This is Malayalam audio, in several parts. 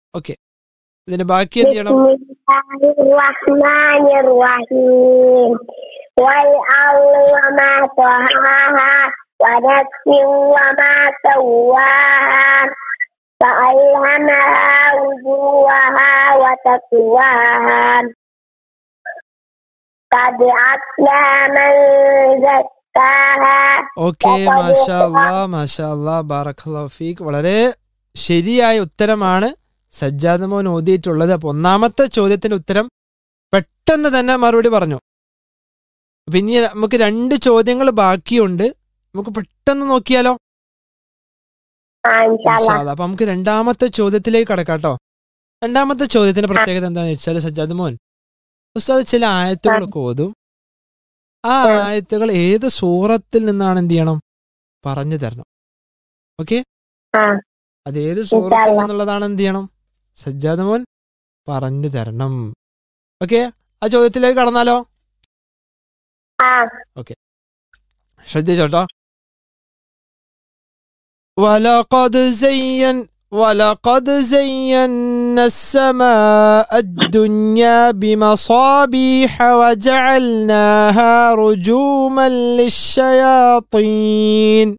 ഓക്കെ ഇതിന്റെ ബാക്കി എന്ത് ചെയ്യണം Bismillahirrahmanirrahim. والأرض وما طحاها ونفس وما سواها فألهمها وجوهها وتقواها قد أفلح من زكاها ഓക്കെ മാഷാ അല്ലാ മാഷാ അല്ലാ ബാറഖല്ലാ ഫീക്ക് വളരെ ശരിയായ ഉത്തരമാണ് സജ്ജാദ് മോൻ ഓതിയിട്ടുള്ളത് അപ്പൊ ഒന്നാമത്തെ ചോദ്യത്തിന്റെ ഉത്തരം പെട്ടെന്ന് തന്നെ മറുപടി പറഞ്ഞു പിന്നെ നമുക്ക് രണ്ട് ചോദ്യങ്ങൾ ബാക്കിയുണ്ട് നമുക്ക് പെട്ടെന്ന് നോക്കിയാലോ آه إن شاء ഇൻഷാ الله അല്ലാ. അപ്പൊ നമുക്ക് രണ്ടാമത്തെ ചോദ്യത്തിലേക്ക് കടക്കാട്ടോ രണ്ടാമത്തെ ചോദ്യത്തിന്റെ പ്രത്യേകത എന്താണെന്ന് വെച്ചാൽ സജ്ജാദ് മോൻ ഉസ്താദ് ചില ആയത്തുകളൊക്കെ ഓതും ആ ആ. ആയത്തുകൾ ഏത് സൂറത്തിൽ നിന്നാണ് എന്ത് ചെയ്യണം പറഞ്ഞു തരണം ഓക്കെ ആ. അത് ഏത് സൂറത്തിൽ ഇൻഷാ നിന്നുള്ളതാണ് എന്ത് ചെയ്യണം സജ്ജാദ് മോൻ പറഞ്ഞു തരണം ഓക്കെ ആ ചോദ്യത്തിലേക്ക് കടന്നാലോ آه ശ്രദ്ധിച്ചോട്ടോ ولقد زين ولقد زينا السماء الدنيا بمصابيح وجعلناها رجوما للشياطين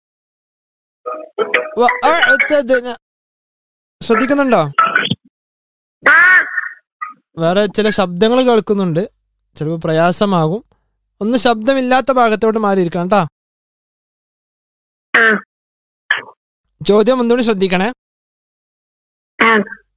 وأعتدنا ശ്രദ്ധിക്കുന്നുണ്ടോ آه വേറെ ചില ശബ്ദങ്ങൾ കേൾക്കുന്നുണ്ട് ചിലപ്പോൾ പ്രയാസമാകും ഒന്ന് ശബ്ദമില്ലാത്ത ഭാഗത്തോട്ട് മാറിയിരിക്കണം കേട്ടോ آه ചോദ്യം ഒന്നുകൂടി ശ്രദ്ധിക്കണേ آه